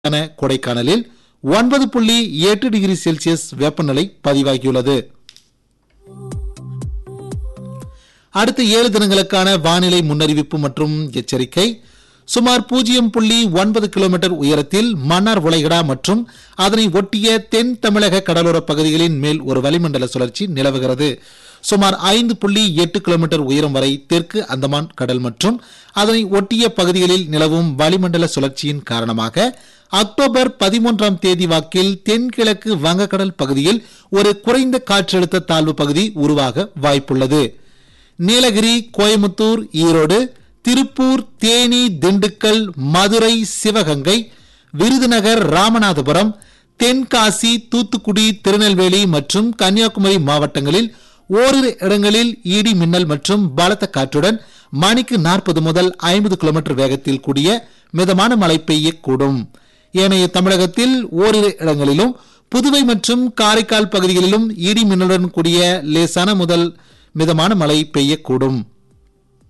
என கொடைக்கானலில் ஒன்பது புள்ளி எட்டு டிகிரி செல்சியஸ் வெப்பநிலை பதிவாகியுள்ளது அடுத்த ஏழு தினங்களுக்கான வானிலை முன்னறிவிப்பு மற்றும் எச்சரிக்கை சுமார் பூஜ்ஜியம் புள்ளி ஒன்பது கிலோமீட்டர் உயரத்தில் மன்னார் உலைகடா மற்றும் அதனை ஒட்டிய தென் தமிழக கடலோர பகுதிகளின் மேல் ஒரு வளிமண்டல சுழற்சி நிலவுகிறது சுமார் ஐந்து புள்ளி எட்டு கிலோமீட்டர் உயரம் வரை தெற்கு அந்தமான் கடல் மற்றும் அதனை ஒட்டிய பகுதிகளில் நிலவும் வளிமண்டல சுழற்சியின் காரணமாக அக்டோபர் பதிமூன்றாம் தேதி வாக்கில் தென்கிழக்கு வங்கக்கடல் பகுதியில் ஒரு குறைந்த காற்றழுத்த தாழ்வு பகுதி உருவாக வாய்ப்புள்ளது நீலகிரி கோயமுத்தூர் ஈரோடு திருப்பூர் தேனி திண்டுக்கல் மதுரை சிவகங்கை விருதுநகர் ராமநாதபுரம் தென்காசி தூத்துக்குடி திருநெல்வேலி மற்றும் கன்னியாகுமரி மாவட்டங்களில் ஓரிரு இடங்களில் இடி மின்னல் மற்றும் பலத்த காற்றுடன் மணிக்கு நாற்பது முதல் ஐம்பது கிலோமீட்டர் வேகத்தில் கூடிய மிதமான மழை பெய்யக்கூடும் ஏனைய தமிழகத்தில் ஓரிரு இடங்களிலும் புதுவை மற்றும் காரைக்கால் பகுதிகளிலும் இடி மின்னலுடன் கூடிய லேசான முதல் மிதமான மழை பெய்யக்கூடும்